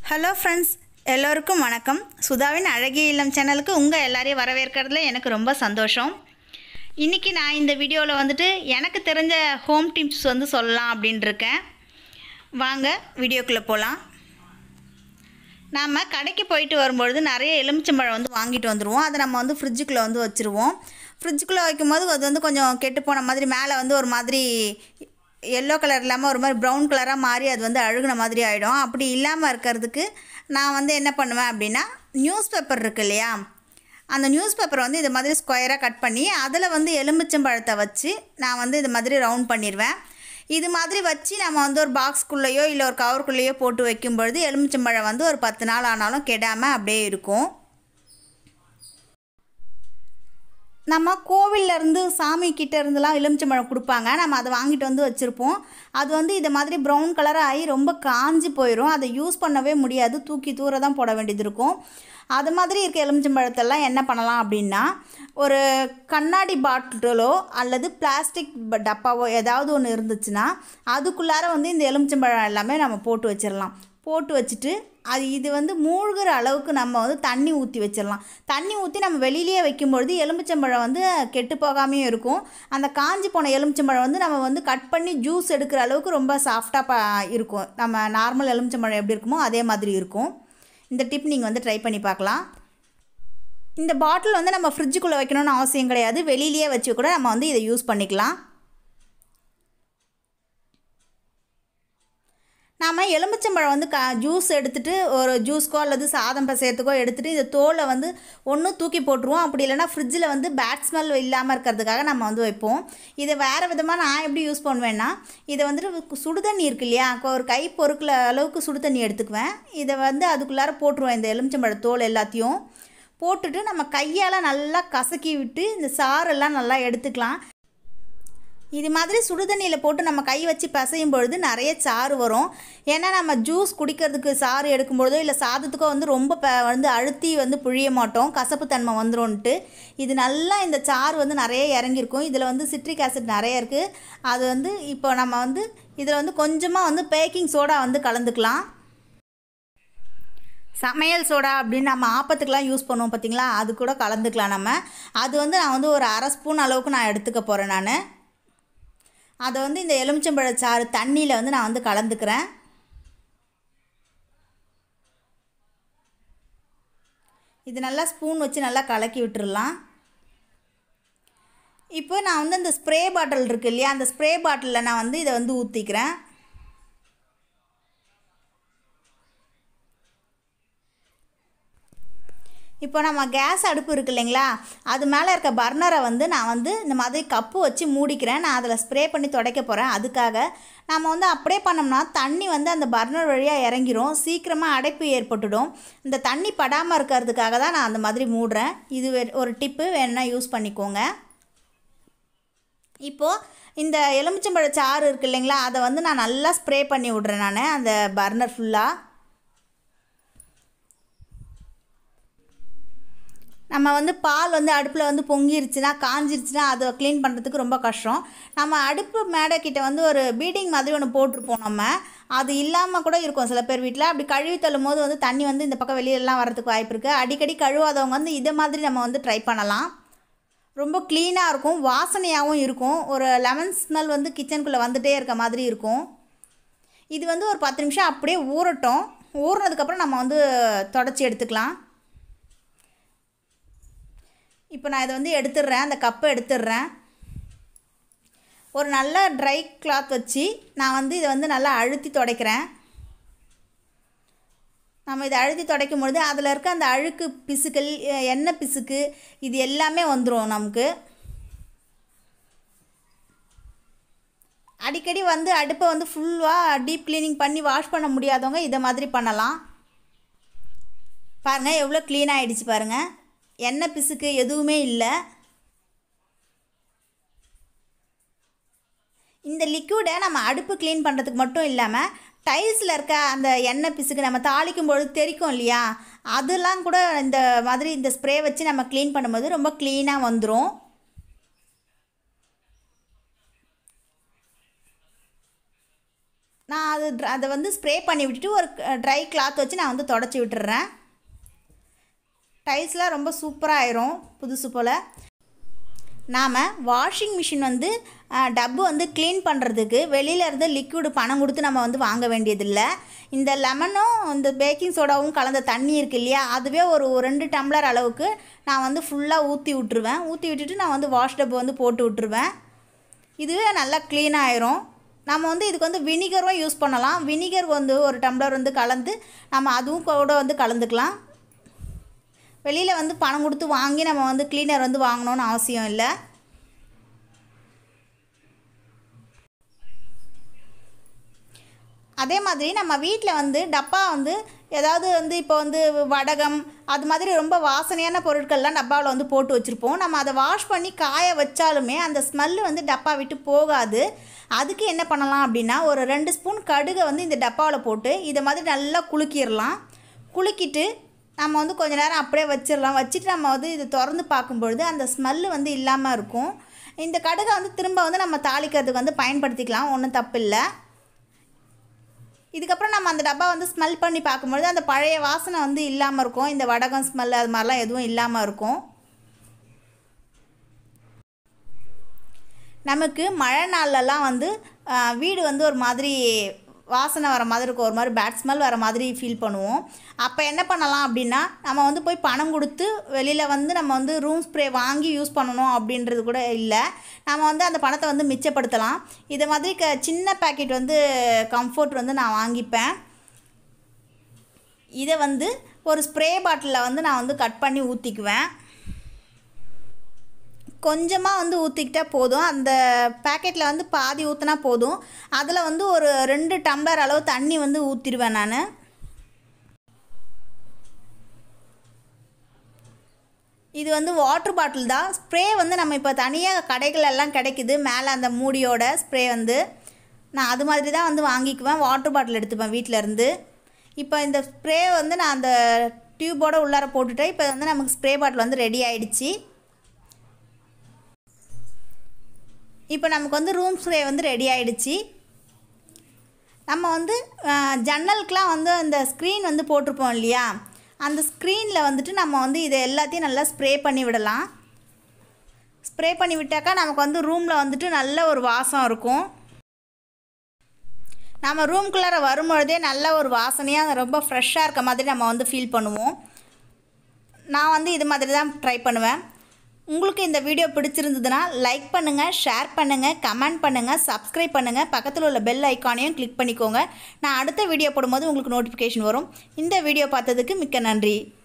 hello friends எல்லோருக்கும் வணக்கம் சுதாவின் அழகிய இல்லம் சேனலுக்கு உங்கள் எல்லாரையும் வரவேற்கிறதுல எனக்கு ரொம்ப சந்தோஷம் இன்றைக்கி நான் இந்த வீடியோவில் வந்துட்டு எனக்கு தெரிஞ்ச ஹோம் டிப்ஸ் வந்து சொல்லலாம் அப்படின்ட்டு இருக்கேன் வாங்க வீடியோக்குள்ளே போகலாம் நாம் கடைக்கு போயிட்டு வரும்பொழுது நிறைய எலுமிச்சம்பழம் வந்து வாங்கிட்டு வந்துடுவோம் அதை நம்ம வந்து ஃப்ரிட்ஜுக்குள்ளே வந்து வச்சுருவோம் ஃப்ரிட்ஜுக்குள்ளே வைக்கும்போது அது வந்து கொஞ்சம் கெட்டு போன மாதிரி மேலே வந்து ஒரு மாதிரி எல்லோ கலர் இல்லாமல் ஒரு மாதிரி ப்ரௌன் கலராக மாறி அது வந்து அழுகுன மாதிரி ஆகிடும் அப்படி இல்லாமல் இருக்கிறதுக்கு நான் வந்து என்ன பண்ணுவேன் அப்படின்னா நியூஸ் பேப்பர் இருக்கு இல்லையா அந்த நியூஸ் பேப்பரை வந்து இது மாதிரி ஸ்கொயராக கட் பண்ணி அதில் வந்து எலுமிச்சம்பழத்தை வச்சு நான் வந்து இது மாதிரி ரவுண்ட் பண்ணிடுவேன் இது மாதிரி வச்சு நம்ம வந்து ஒரு பாக்ஸ்க்குள்ளேயோ இல்லை ஒரு கவருக்குள்ளேயோ போட்டு வைக்கும் பொழுது எலுமிச்சம்பழம் வந்து ஒரு பத்து நாள் ஆனாலும் கெடாமல் அப்படியே இருக்கும் நம்ம கோவில்ல இருந்து சாமி கிட்ட இருந்துலாம் எலுமிச்சம்பழம் கொடுப்பாங்க நம்ம அதை வாங்கிட்டு வந்து வச்சுருப்போம் அது வந்து இது மாதிரி ப்ரௌன் கலர் ஆகி ரொம்ப காஞ்சி போயிடும் அதை யூஸ் பண்ணவே முடியாது தூக்கி தூர தான் போட வேண்டியது இருக்கும் அது மாதிரி இருக்க எலுமிச்சம்பழத்தெல்லாம் என்ன பண்ணலாம் அப்படின்னா ஒரு கண்ணாடி பாட்டிலோ அல்லது பிளாஸ்டிக் டப்பாவோ ஏதாவது ஒன்று இருந்துச்சுன்னா அதுக்குள்ளார வந்து இந்த எலுமிச்சம்பழம் எல்லாமே நம்ம போட்டு வச்சிடலாம் போட்டு வச்சுட்டு அது இது வந்து மூழ்கிற அளவுக்கு நம்ம வந்து தண்ணி ஊற்றி வச்சிடலாம் தண்ணி ஊற்றி நம்ம வெளியிலேயே வைக்கும்பொழுது எலுமிச்சம்பழம் வந்து கெட்டு போகாமையும் இருக்கும் அந்த காஞ்சி போன எலுமிச்சம்பழம் வந்து நம்ம வந்து கட் பண்ணி ஜூஸ் எடுக்கிற அளவுக்கு ரொம்ப சாஃப்டாக ப இருக்கும் நம்ம நார்மல் எலுமிச்சம்பழம் எப்படி இருக்குமோ அதே மாதிரி இருக்கும் இந்த டிப் நீங்கள் வந்து ட்ரை பண்ணி பார்க்கலாம் இந்த பாட்டில் வந்து நம்ம ஃப்ரிட்ஜுக்குள்ளே வைக்கணும்னு அவசியம் கிடையாது வெளியிலேயே வச்சு கூட நம்ம வந்து இதை யூஸ் பண்ணிக்கலாம் நாம் எலுமிச்சம்பழம் வந்து க ஜூஸ் எடுத்துகிட்டு ஒரு ஜூஸ்க்கோ அல்லது சாதம் பசையத்துக்கோ எடுத்துகிட்டு இந்த தோலை வந்து ஒன்று தூக்கி போட்டுருவோம் அப்படி இல்லைனா ஃப்ரிட்ஜில் வந்து பேட் ஸ்மெல் இல்லாமல் இருக்கிறதுக்காக நம்ம வந்து வைப்போம் இதை வேறு விதமாக நான் எப்படி யூஸ் பண்ணுவேன்னா இதை வந்துட்டு சுடு தண்ணி இருக்கு இல்லையா ஒரு கை பொறுக்கிற அளவுக்கு சுடு தண்ணி எடுத்துக்குவேன் இதை வந்து அதுக்குள்ளார போட்டுருவேன் இந்த எலுமிச்சம்பழ தோல் எல்லாத்தையும் போட்டுட்டு நம்ம கையால் நல்லா கசக்கி விட்டு இந்த சாரெல்லாம் நல்லா எடுத்துக்கலாம் இது மாதிரி சுடுதண்ணியில் போட்டு நம்ம கை வச்சு பசையும் பொழுது நிறைய சாறு வரும் ஏன்னா நம்ம ஜூஸ் குடிக்கிறதுக்கு சாறு எடுக்கும்பொழுதோ இல்லை சாதத்துக்கோ வந்து ரொம்ப ப வந்து அழுத்தி வந்து புழிய மாட்டோம் கசப்பு தன்மை வந்துடும்ன்ட்டு இது நல்லா இந்த சாறு வந்து நிறைய இறங்கியிருக்கும் இதில் வந்து சிட்ரிக் ஆசிட் நிறைய இருக்குது அது வந்து இப்போ நம்ம வந்து இதில் வந்து கொஞ்சமாக வந்து பேக்கிங் சோடா வந்து கலந்துக்கலாம் சமையல் சோடா அப்படின்னு நம்ம ஆப்பத்துக்கெலாம் யூஸ் பண்ணுவோம் பார்த்திங்களா அது கூட கலந்துக்கலாம் நம்ம அது வந்து நான் வந்து ஒரு அரை ஸ்பூன் அளவுக்கு நான் எடுத்துக்க போகிறேன் நான் அதை வந்து இந்த எலுமிச்சம்பழச்சாறு தண்ணியில் வந்து நான் வந்து கலந்துக்கிறேன் இது நல்லா ஸ்பூன் வச்சு நல்லா கலக்கி விட்டுறலாம் இப்போ நான் வந்து இந்த ஸ்ப்ரே பாட்டில் இருக்குது இல்லையா அந்த ஸ்ப்ரே பாட்டிலில் நான் வந்து இதை வந்து ஊற்றிக்கிறேன் இப்போ நம்ம கேஸ் அடுப்பு இருக்கு இல்லைங்களா அது மேலே இருக்க பர்னரை வந்து நான் வந்து இந்த மாதிரி கப்பு வச்சு மூடிக்கிறேன் நான் அதில் ஸ்ப்ரே பண்ணி துடைக்க போகிறேன் அதுக்காக நம்ம வந்து அப்படியே பண்ணோம்னா தண்ணி வந்து அந்த பர்னர் வழியாக இறங்கிரும் சீக்கிரமாக அடைப்பு ஏற்பட்டுடும் இந்த தண்ணி படாமல் இருக்கிறதுக்காக தான் நான் அந்த மாதிரி மூடுறேன் இது ஒரு டிப்பு வேணுன்னா யூஸ் பண்ணிக்கோங்க இப்போது இந்த எலுமிச்சம்பழ சாறு இருக்குது இல்லைங்களா அதை வந்து நான் நல்லா ஸ்ப்ரே பண்ணி விட்றேன் நான் அந்த பர்னர் ஃபுல்லாக நம்ம வந்து பால் வந்து அடுப்பில் வந்து பொங்கிருச்சுன்னா காஞ்சிருச்சுன்னா அதை க்ளீன் பண்ணுறதுக்கு ரொம்ப கஷ்டம் நம்ம அடுப்பு மேடை கிட்ட வந்து ஒரு பீடிங் மாதிரி ஒன்று போட்டிருப்போம் நம்ம அது இல்லாமல் கூட இருக்கும் சில பேர் வீட்டில் அப்படி கழுவி தள்ளும் போது வந்து தண்ணி வந்து இந்த பக்கம் வெளியிலலாம் வரதுக்கு வாய்ப்பு இருக்குது அடிக்கடி கழுவாதவங்க வந்து இதை மாதிரி நம்ம வந்து ட்ரை பண்ணலாம் ரொம்ப க்ளீனாக இருக்கும் வாசனையாகவும் இருக்கும் ஒரு லெமன் ஸ்மெல் வந்து கிச்சனுக்குள்ளே வந்துகிட்டே இருக்க மாதிரி இருக்கும் இது வந்து ஒரு பத்து நிமிஷம் அப்படியே ஊறட்டும் ஊறினதுக்கப்புறம் நம்ம வந்து தொடச்சி எடுத்துக்கலாம் இப்போ நான் இதை வந்து எடுத்துடுறேன் அந்த கப்பை எடுத்துடுறேன் ஒரு நல்ல ட்ரை கிளாத் வச்சு நான் வந்து இதை வந்து நல்லா அழுத்தி துடைக்கிறேன் நம்ம இதை அழுத்தி துடைக்கும் பொழுது அதில் இருக்க அந்த அழுக்கு பிசுக்கள் எண்ணெய் பிசுக்கு இது எல்லாமே வந்துடும் நமக்கு அடிக்கடி வந்து அடுப்பை வந்து ஃபுல்லாக டீப் க்ளீனிங் பண்ணி வாஷ் பண்ண முடியாதவங்க இதை மாதிரி பண்ணலாம் பாருங்கள் எவ்வளோ க்ளீன் ஆகிடுச்சு பாருங்கள் எண்ணெய் பிசுக்கு எதுவுமே இல்லை இந்த லிக்விடை நம்ம அடுப்பு க்ளீன் பண்ணுறதுக்கு மட்டும் இல்லாமல் டைல்ஸில் இருக்க அந்த எண்ணெய் பிசுக்கு நம்ம தாளிக்கும் பொழுது தெரிக்கும் இல்லையா அதெல்லாம் கூட இந்த மாதிரி இந்த ஸ்ப்ரே வச்சு நம்ம க்ளீன் பண்ணும்போது ரொம்ப க்ளீனாக வந்துடும் நான் அது dr- அதை வந்து ஸ்ப்ரே பண்ணி விட்டுட்டு ஒரு ட்ரை கிளாத் வச்சு நான் வந்து தொடச்சி விட்டுறேன் டைல்ஸ்லாம் ரொம்ப சூப்பராக ஆயிரும் புதுசு போல் நாம் வாஷிங் மிஷின் வந்து அஹ், டப்பு வந்து க்ளீன் பண்ணுறதுக்கு வெளியில இருந்து லிக்விடு பணம் கொடுத்து நம்ம வந்து வாங்க வேண்டியதில்லை இந்த லெமனும் இந்த பேக்கிங் சோடாவும் கலந்த தண்ணி இருக்கு இல்லையா அதுவே ஒரு ஒரு ரெண்டு டம்ளர் அளவுக்கு நான் வந்து ஃபுல்லாக ஊற்றி விட்டுருவேன் ஊற்றி விட்டுட்டு நான் வந்து வாஷ் டப்பு வந்து போட்டு விட்டுருவேன் இதுவே நல்லா க்ளீன் ஆயிரும் நம்ம வந்து இதுக்கு வந்து வினிகரும் யூஸ் பண்ணலாம் வினிகர் வந்து ஒரு டம்ளர் வந்து கலந்து நம்ம அதுவும் கூட வந்து கலந்துக்கலாம் வெளியில் வந்து பணம் கொடுத்து வாங்கி நம்ம வந்து க்ளீனர் வந்து வாங்கணும்னு அவசியம் இல்லை அதே மாதிரி நம்ம வீட்டில் வந்து டப்பா வந்து ஏதாவது வந்து இப்போ வந்து வடகம் அது மாதிரி ரொம்ப வாசனையான பொருட்கள்லாம் டப்பாவில் வந்து போட்டு வச்சுருப்போம் நம்ம அதை வாஷ் பண்ணி காய வச்சாலுமே அந்த ஸ்மெல்லு வந்து டப்பா விட்டு போகாது அதுக்கு என்ன பண்ணலாம் அப்படின்னா ஒரு ரெண்டு ஸ்பூன் கடுகை வந்து இந்த டப்பாவில் போட்டு இதை மாதிரி நல்லா குலுக்கிடலாம் குலுக்கிட்டு நம்ம வந்து கொஞ்ச நேரம் அப்படியே வச்சிடலாம் வச்சுட்டு நம்ம வந்து இதை திறந்து பார்க்கும்பொழுது அந்த ஸ்மெல்லு வந்து இல்லாமல் இருக்கும் இந்த கடுகை வந்து திரும்ப வந்து நம்ம தாளிக்கிறதுக்கு வந்து பயன்படுத்திக்கலாம் ஒன்றும் தப்பு இல்லை இதுக்கப்புறம் நம்ம அந்த டப்பா வந்து ஸ்மெல் பண்ணி பார்க்கும்பொழுது அந்த பழைய வாசனை வந்து இல்லாமல் இருக்கும் இந்த வடகம் ஸ்மெல் அது மாதிரிலாம் எதுவும் இல்லாமல் இருக்கும் நமக்கு மழை நாள்லலாம் வந்து ஆ, வீடு வந்து ஒரு மாதிரி வாசனை வர மாதிரி இருக்கும் ஒரு மாதிரி பேட் ஸ்மெல் வர மாதிரி ஃபீல் பண்ணுவோம் அப்போ என்ன பண்ணலாம் அப்படின்னா நம்ம வந்து போய் பணம் கொடுத்து வெளியில் வந்து நம்ம வந்து ரூம் ஸ்ப்ரே வாங்கி யூஸ் பண்ணணும் அப்படின்றது கூட இல்லை நம்ம வந்து அந்த பணத்தை வந்து மிச்சப்படுத்தலாம் இது மாதிரி க சின்ன பேக்கெட் வந்து கம்ஃபர்ட் வந்து நான் வாங்கிப்பேன் இதை வந்து ஒரு ஸ்ப்ரே பாட்டிலில் வந்து நான் வந்து கட் பண்ணி ஊற்றிக்குவேன் கொஞ்சமாக வந்து ஊற்றிக்கிட்டா போதும் அந்த பேக்கெட்டில் வந்து பாதி ஊற்றினா போதும் அதில் வந்து ஒரு ரெண்டு டம்ளர் அளவு தண்ணி வந்து ஊற்றிடுவேன் நான் இது வந்து வாட்டர் பாட்டில் தான் ஸ்ப்ரே வந்து நம்ம இப்போ தனியாக கடைகள் எல்லாம் கிடைக்குது மேலே அந்த மூடியோட ஸ்ப்ரே வந்து நான் அது மாதிரி தான் வந்து வாங்கிக்குவேன் வாட்டர் பாட்டில் எடுத்துப்பேன் வீட்டில் இருந்து இப்போ இந்த ஸ்ப்ரே வந்து நான் அந்த டியூபோட உள்ளார போட்டுட்டேன் இப்போ வந்து நமக்கு ஸ்ப்ரே பாட்டில் வந்து ரெடி ஆயிடுச்சு இப்போ நமக்கு வந்து ரூம் ஸ்ப்ரே வந்து ரெடி ஆயிடுச்சு நம்ம வந்து அஹ், ஜன்னலுக்கெலாம் வந்து அந்த ஸ்க்ரீன் வந்து போட்டிருப்போம் இல்லையா அந்த ஸ்க்ரீனில் வந்துட்டு நம்ம வந்து இதை எல்லாத்தையும் நல்லா ஸ்ப்ரே பண்ணி விடலாம் ஸ்ப்ரே பண்ணி விட்டாக்கா நமக்கு வந்து ரூமில் வந்துட்டு நல்ல ஒரு வாசம் இருக்கும் நம்ம ரூம்குள்ளார வரும்பொழுதே நல்ல ஒரு வாசனையாக ரொம்ப ஃப்ரெஷ்ஷாக இருக்க மாதிரி நம்ம வந்து ஃபீல் பண்ணுவோம் நான் வந்து இது மாதிரி தான் ட்ரை பண்ணுவேன் உங்களுக்கு இந்த வீடியோ பிடிச்சிருந்ததுன்னா லைக் பண்ணுங்கள் ஷேர் பண்ணுங்கள் கமெண்ட் பண்ணுங்கள் சப்ஸ்கிரைப் பண்ணுங்கள் பக்கத்தில் உள்ள பெல் ஐக்கானையும் கிளிக் பண்ணிக்கோங்க நான் அடுத்த வீடியோ போடும்போது உங்களுக்கு நோட்டிஃபிகேஷன் வரும் இந்த வீடியோ பார்த்ததுக்கு மிக்க நன்றி